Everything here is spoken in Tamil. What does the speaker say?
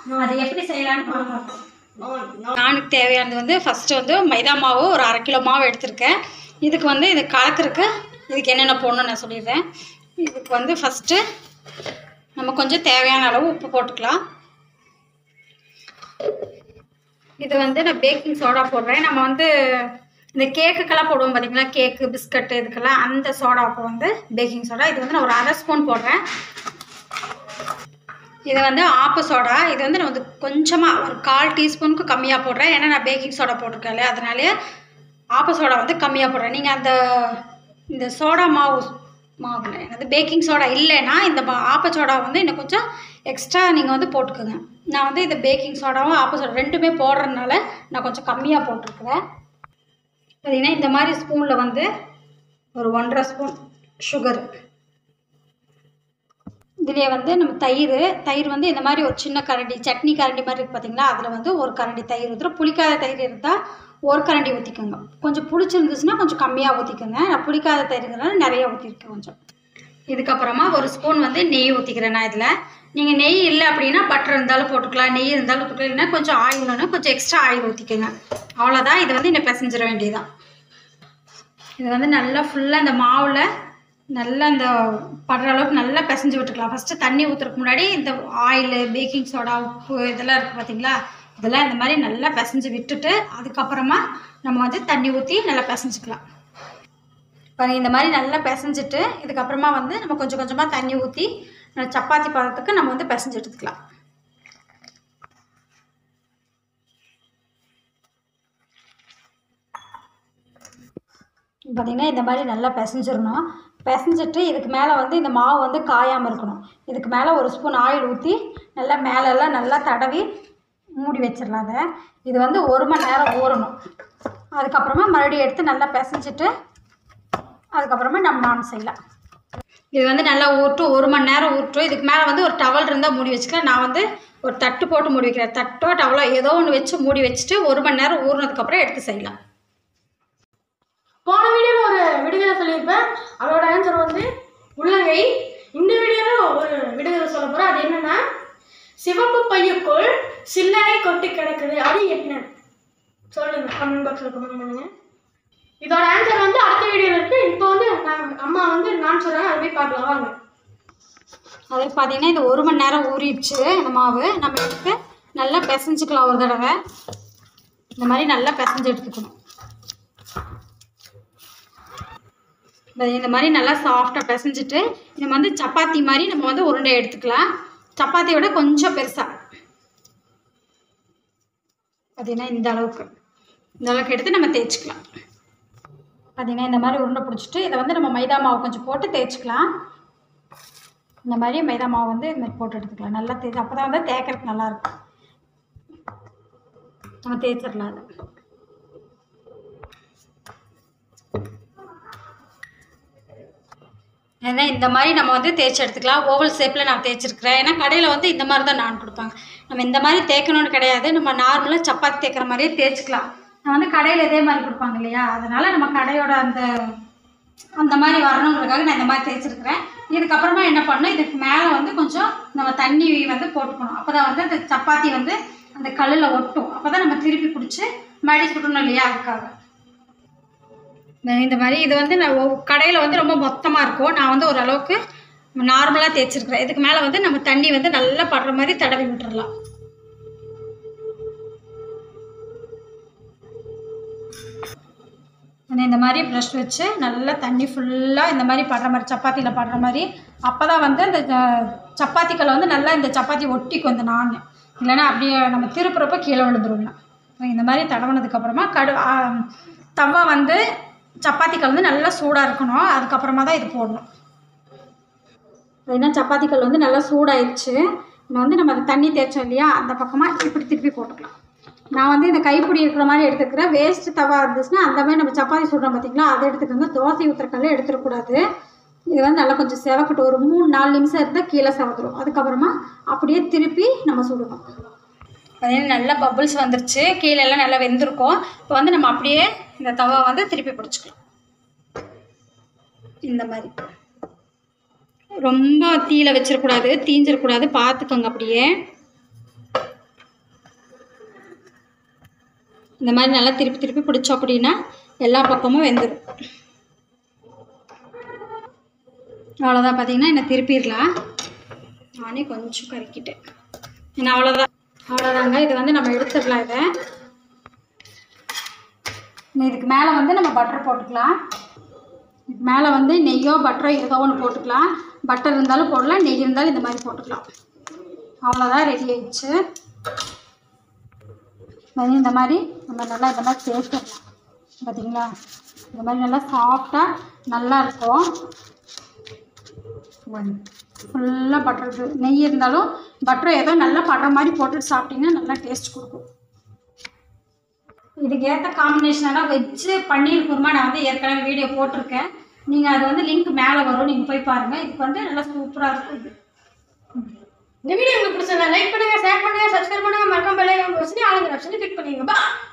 அது எப்படி செய்யலாம்னு பார்க்கலாம் நானுக்கு தேவையானது வந்து ஃபஸ்ட்டு வந்து மைதா மாவு ஒரு அரை கிலோ மாவு எடுத்திருக்கேன் இதுக்கு வந்து இது கலக்கிறதுக்கு இதுக்கு என்னென்ன போடணும்னு நான் சொல்லிடுறேன் இதுக்கு வந்து ஃபஸ்ட்டு நம்ம கொஞ்சம் தேவையான அளவு உப்பு போட்டுக்கலாம் இது வந்து நான் பேக்கிங் சோடா போடுறேன் நம்ம வந்து இந்த கேக்குக்கெல்லாம் போடுவோம் பார்த்தீங்களா கேக்கு பிஸ்கட்டு இதுக்கெல்லாம் அந்த சோடாவுக்கு வந்து பேக்கிங் சோடா இது வந்து நான் ஒரு அரை ஸ்பூன் போடுறேன் இது வந்து ஆப்பு சோடா இது வந்து நான் வந்து கொஞ்சமாக ஒரு கால் டீஸ்பூனுக்கு கம்மியாக போடுறேன் ஏன்னா நான் பேக்கிங் சோடா போட்டிருக்கேன் இல்லையா அதனாலே ஆப்பு சோடா வந்து கம்மியாக போடுறேன் நீங்கள் அந்த இந்த சோடா மாவு மாவில் எனது பேக்கிங் சோடா இல்லைன்னா இந்த மா- ஆப்ப சோடா வந்து இன்னும் கொஞ்சம் எக்ஸ்ட்ரா நீங்கள் வந்து போட்டுக்கோங்க நான் வந்து இந்த பேக்கிங் சோடாவும் ஆப்ப சோடா ரெண்டுமே போடுறதுனால நான் கொஞ்சம் கம்மியாக போட்டிருக்கிறேன் பார்த்தீங்கன்னா இந்த மாதிரி ஸ்பூனில் வந்து ஒரு ஒன்றரை ஸ்பூன் சுகர் இதுலேயே வந்து நம்ம தயிர் தயிர் வந்து இந்த மாதிரி ஒரு சின்ன கரண்டி சட்னி கரண்டி மாதிரி இருக்குது பார்த்தீங்களா அதில் வந்து ஒரு கரண்டி தயிர் ஊற்றுறோம் புளிக்காத தயிர் இருந்தால் ஒரு கரண்டி ஊற்றிக்கோங்க கொஞ்சம் புளிச்சிருந்துச்சுன்னா கொஞ்சம் கம்மியாக ஊற்றிக்கோங்க நான் புளிக்காத தயிர்ங்கிறனால நிறைய ஊற்றிருக்கேன் கொஞ்சம் இதுக்கப்புறமா ஒரு ஸ்பூன் வந்து நெய் ஊற்றிக்கிறேன் நான் இதில் நீங்கள் நெய் இல்லை அப்படின்னா பட்டர் இருந்தாலும் போட்டுக்கலாம் நெய் இருந்தாலும் போட்டுக்கலாம் இல்லைன்னா கொஞ்சம் ஆயில் வேணும் கொஞ்சம் எக்ஸ்ட்ரா ஆயில் ஊற்றிக்கோங்க அவ்வளோதான் இது வந்து இன்னும் பிசைஞ்சிட வேண்டியதுதான் இது வந்து நல்லா ஃபுல்லாக இந்த மாவில் நல்லா இந்த படுற அளவுக்கு நல்லா பிசைஞ்சு விட்டுக்கலாம் ஃபஸ்ட்டு தண்ணி ஊற்றுறதுக்கு முன்னாடி இந்த ஆயில் பேக்கிங் சோடா உப்பு இதெல்லாம் இருக்குது பார்த்தீங்களா இதெல்லாம் இந்த மாதிரி நல்லா பிசைஞ்சு விட்டுட்டு அதுக்கப்புறமா நம்ம வந்து தண்ணி ஊற்றி நல்லா பிசைஞ்சுக்கலாம் பாருங்க இந்த மாதிரி நல்லா பிசைஞ்சிட்டு இதுக்கப்புறமா வந்து நம்ம கொஞ்சம் கொஞ்சமாக தண்ணி ஊற்றி சப்பாத்தி பதத்துக்கு நம்ம வந்து பிசைஞ்சு எடுத்துக்கலாம் பார்த்திங்கன்னா இந்த மாதிரி நல்லா பிசைஞ்சிடணும் பிசைஞ்சிட்டு இதுக்கு மேலே வந்து இந்த மாவு வந்து காயாமல் இருக்கணும் இதுக்கு மேலே ஒரு ஸ்பூன் ஆயில் ஊற்றி நல்லா மேலெல்லாம் நல்லா தடவி மூடி வச்சிடலாம் அதை இது வந்து ஒரு மணி நேரம் ஊறணும் அதுக்கப்புறமா மறுபடியும் எடுத்து நல்லா பிசைஞ்சிட்டு அதுக்கப்புறமா நம்ம நான் செய்யலாம் இது வந்து நல்லா ஊட்டும் ஒரு மணி நேரம் ஊட்டும் இதுக்கு மேலே வந்து ஒரு டவல் இருந்தால் மூடி வச்சுக்கலாம் நான் வந்து ஒரு தட்டு போட்டு மூடி வைக்கிறேன் தட்டோ டவலோ ஏதோ ஒன்று வச்சு மூடி வச்சுட்டு ஒரு மணி நேரம் ஊறினதுக்கப்புறம் எடுத்து செய்யலாம் போன வீடியோவில் ஒரு விடுதலை சொல்லியிருப்பேன் அதோட ஆன்சர் வந்து உள்ளங்கை இந்த வீடியோவில் ஒரு விடுதலை சொல்ல போகிறேன் அது என்னன்னா சிவப்பு பையுக்குள் சில்லறை கொட்டி கிடக்குது அது என்ன சொல்லுங்க கமெண்ட் பாக்ஸில் கமெண்ட் பண்ணுங்க இதோட ஆன்சர் வந்து அடுத்த வீடியோவில் இருக்கு இப்போ வந்து நான் அம்மா வந்து நான் சொல்கிறேன் அதை போய் பார்க்கலாம் வாங்க அது பார்த்தீங்கன்னா இது ஒரு மணி நேரம் ஊறிடுச்சு இந்த மாவு நம்ம எடுத்து நல்லா பிசைஞ்சுக்கலாம் ஒரு தடவை இந்த மாதிரி நல்லா பிசைஞ்சு எடுத்துக்கணும் இந்த- இந்த மாதிரி நல்லா சாஃப்டாக பிசைஞ்சிட்டு நம்ம வந்து சப்பாத்தி மாதிரி நம்ம வந்து உருண்டை எடுத்துக்கலாம் சப்பாத்தியை விட கொஞ்சம் பெருசாக பார்த்தீங்கன்னா இந்த அளவுக்கு இந்த அளவுக்கு எடுத்து நம்ம தேய்ச்சிக்கலாம் பார்த்தீங்கன்னா இந்த மாதிரி உருண்டை பிடிச்சிட்டு இதை வந்து நம்ம மைதா மாவு கொஞ்சம் போட்டு தேய்ச்சிக்கலாம் இந்த மாதிரி மைதா மாவு வந்து இது மாதிரி போட்டு எடுத்துக்கலாம் நல்லா தேய்ச்சி அப்போ தான் வந்து தேய்க்கறதுக்கு நல்லாயிருக்கும் நம்ம தேய்ச்சிடலாம் அதை ஏன்னா இந்த மாதிரி நம்ம வந்து தேய்ச்சி எடுத்துக்கலாம் ஓவல் ஷேப்பில் நான் தேய்ச்சிருக்கிறேன் ஏன்னா கடையில் வந்து இந்த மாதிரி தான் நான் கொடுப்பாங்க நம்ம இந்த மாதிரி தேய்க்கணும்னு கிடையாது நம்ம நார்மலாக சப்பாத்தி தேய்க்கிற மாதிரியே தேய்ச்சிக்கலாம் நான் வந்து கடையில் இதே மாதிரி கொடுப்பாங்க இல்லையா அதனால் நம்ம கடையோட அந்த அந்த மாதிரி வரணுங்கிறதுக்காக நான் இந்த மாதிரி தேய்ச்சிருக்கிறேன் இதுக்கப்புறமா என்ன பண்ணணும் இதுக்கு மேலே வந்து கொஞ்சம் நம்ம தண்ணி வந்து போட்டுக்கணும் அப்போ தான் வந்து அந்த சப்பாத்தி வந்து அந்த கல்லில் ஒட்டும் அப்போ தான் நம்ம திருப்பி பிடிச்சி மடி சுடணும் இல்லையா அதுக்காக இந்த- இந்த மாதிரி இது வந்து நான் கடையில் வந்து ரொம்ப மொத்தமாக இருக்கும் நான் வந்து ஓரளவுக்கு நார்மலாக தேய்ச்சிருக்கிறேன் இதுக்கு மேலே வந்து நம்ம தண்ணி வந்து நல்லா படுற மாதிரி தடவி விட்டுறலாம் நான் இந்த மாதிரி ப்ரஷ் வச்சு நல்லா தண்ணி ஃபுல்லாக இந்த மாதிரி படுற மாதிரி சப்பாத்தியில் படுற மாதிரி அப்போ தான் வந்து அந்த ச- சப்பாத்திக்கல்லை வந்து நல்லா இந்த சப்பாத்தி ஒட்டிக்கும் இந்த நான் இல்லைன்னா அப்படியே நம்ம திருப்புறப்ப கீழே விழுந்துருங்க இந்த மாதிரி தடவுனதுக்கப்புறமா கடு ஆ, தவா வந்து சப்பாத்திக்கல் வந்து நல்லா சூடாக இருக்கணும் அதுக்கப்புறமா தான் இது போடணும் ஏன்னா சப்பாத்திக்கல் வந்து நல்லா சூடாயிருச்சு நம்ம வந்து நம்ம அதை தண்ணி தேய்ச்சோம் இல்லையா அந்த பக்கமாக இப்படி திருப்பி போட்டுக்கலாம் நான் வந்து இந்த கைப்பிடி இருக்கிற மாதிரி எடுத்துக்கிறேன் வேஸ்ட் தவா இருந்துச்சுன்னா அந்த மாதிரி நம்ம சப்பாத்தி சுடுறோம் பார்த்தீங்களா அதை எடுத்துக்கோங்க தோசை ஊற்றுறக்கல்ல எடுத்துடக்கூடாது இது வந்து நல்லா கொஞ்சம் செவக்கட்டும் ஒரு மூணு நாலு நிமிஷம் இருந்தால் கீழே செவத்துரும் அதுக்கப்புறமா அப்படியே திருப்பி நம்ம சுடணும் பார்த்தீங்கன்னா நல்லா பபுள்ஸ் வந்துருச்சு கீழே எல்லாம் நல்லா வெந்திருக்கும் இப்போ வந்து நம்ம அப்படியே இந்த தவா வந்து திருப்பி பிடிச்சிக்கலாம் இந்த மாதிரி ரொம்ப தீயில வச்சிடக்கூடாது தீஞ்சிடக்கூடாது பார்த்துக்கோங்க அப்படியே இந்த மாதிரி நல்லா திருப்பி திருப்பி பிடிச்சோம் அப்படின்னா எல்லா பக்கமும் வெந்துடும் அவ்வளோதான் பார்த்தீங்கன்னா என்ன திருப்பிடலாம் நானே கொஞ்சம் கறிக்கிட்டேன் ஏன்னா அவ்வளோதான் அவ்வளோதாங்க இது வந்து நம்ம எடுத்துடலாம் இதை இன்னும் இதுக்கு மேலே வந்து நம்ம பட்டர் போட்டுக்கலாம் இதுக்கு மேலே வந்து நெய்யோ பட்டரோ ஏதோ ஒன்று போட்டுக்கலாம் பட்டர் இருந்தாலும் போடலாம் நெய் இருந்தாலும் இந்த மாதிரி போட்டுக்கலாம் அவ்வளோதான் ரெடி ஆயிடுச்சு வந்து இந்த மாதிரி நம்ம நல்லா இந்த மாதிரி சேர்த்துடலாம் பார்த்தீங்களா இந்த மாதிரி நல்லா சாஃப்டாக நல்லா இருக்கும் ஃபுல்லாக பட்டர் நெய் இருந்தாலும் பட்டர் ஏதோ நல்லா படுற மாதிரி போட்டுட்டு சாப்பிட்டீங்கன்னா நல்லா டேஸ்ட் கொடுக்கும் இதுக்கு ஏற்ற காம்பினேஷனாக வெஜ்ஜு பன்னீர் குருமா நான் வந்து ஏற்கனவே வீடியோ போட்டிருக்கேன் நீங்கள் அது வந்து லிங்க் மேலே வரும் நீங்கள் போய் பாருங்கள் இதுக்கு வந்து நல்லா சூப்பராக இருக்கும் இது இந்த வீடியோ உங்களுக்கு பிடிச்சிருந்தா லைக் பண்ணுங்க ஷேர் பண்ணுங்க சப்ஸ்கிரைப் பண்ணுங்க மறக்காம பெல் ஐகான் பிரச்சனை ஆளுங்க ஆப்ஷனை கிளிக் பண்ணிடுங்க பா